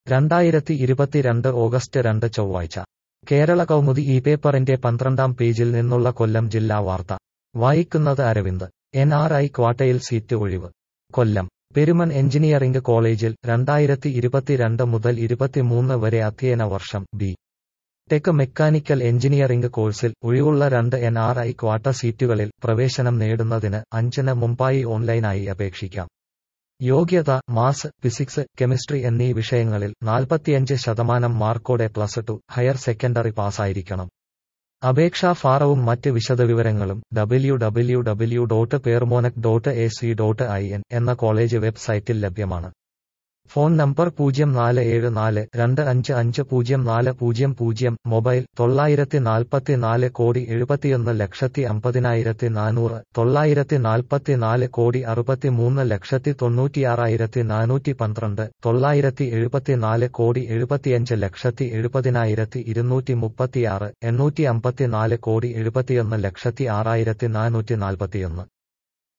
രണ്ടായിരത്തി ഇരുപത്തിരണ്ട് ഓഗസ്റ്റ് രണ്ട് ചൊവ്വാഴ്ച കേരള കൗമുദി ഈ പേപ്പറിന്റെ പന്ത്രണ്ടാം പേജിൽ നിന്നുള്ള കൊല്ലം ജില്ലാ വാർത്ത വായിക്കുന്നത് അരവിന്ദ് എൻ ആർ ഐ ക്വാട്ടയിൽ സീറ്റ് ഒഴിവ് കൊല്ലം പെരുമൺ എഞ്ചിനീയറിംഗ് കോളേജിൽ രണ്ടായിരത്തി ഇരുപത്തിരണ്ട് മുതൽ ഇരുപത്തിമൂന്ന് വരെ അധ്യയന വർഷം ബി ടെക് മെക്കാനിക്കൽ എഞ്ചിനീയറിംഗ് കോഴ്സിൽ ഒഴിവുള്ള രണ്ട് എൻ ആർ ഐ ക്വാട്ട സീറ്റുകളിൽ പ്രവേശനം നേടുന്നതിന് അഞ്ചിന് മുമ്പായി ഓൺലൈനായി അപേക്ഷിക്കാം യോഗ്യത മാസ് ഫിസിക്സ് കെമിസ്ട്രി എന്നീ വിഷയങ്ങളിൽ നാൽപ്പത്തിയഞ്ച് ശതമാനം മാർക്കോടെ പ്ലസ് ടു ഹയർ സെക്കൻഡറി പാസ്സായിരിക്കണം അപേക്ഷാ ഫാറവും മറ്റ് വിശദവിവരങ്ങളും ഡബ്ല്യു ഡബ്ല്യു ഡബ്ല്യു ഡോട്ട് പേർമോനക് dot A C dot I N എന്ന കോളേജ് വെബ്സൈറ്റിൽ ലഭ്യമാണ് ഫോൺ നമ്പർ പൂജ്യം നാല് ഏഴ് നാല് രണ്ട് അഞ്ച് അഞ്ച് പൂജ്യം നാല് പൂജ്യം പൂജ്യം മൊബൈൽ തൊള്ളായിരത്തി നാൽപ്പത്തി നാല് കോടി എഴുപത്തിയൊന്ന് ലക്ഷത്തി അമ്പതിനായിരത്തി നാനൂറ് തൊള്ളായിരത്തി നാൽപ്പത്തി നാല് കോടി അറുപത്തിമൂന്ന് ലക്ഷത്തി തൊണ്ണൂറ്റിയാറായിരത്തി നാനൂറ്റി പന്ത്രണ്ട് തൊള്ളായിരത്തി എഴുപത്തിനാല് കോടി എഴുപത്തിയഞ്ച് ലക്ഷത്തി എഴുപതിനായിരത്തി ഇരുന്നൂറ്റി മുപ്പത്തിയാറ് എണ്ണൂറ്റി അമ്പത്തിനാല് കോടി എഴുപത്തിയൊന്ന് ലക്ഷത്തി ആറായിരത്തി നാനൂറ്റി നാൽപ്പത്തിയൊന്ന്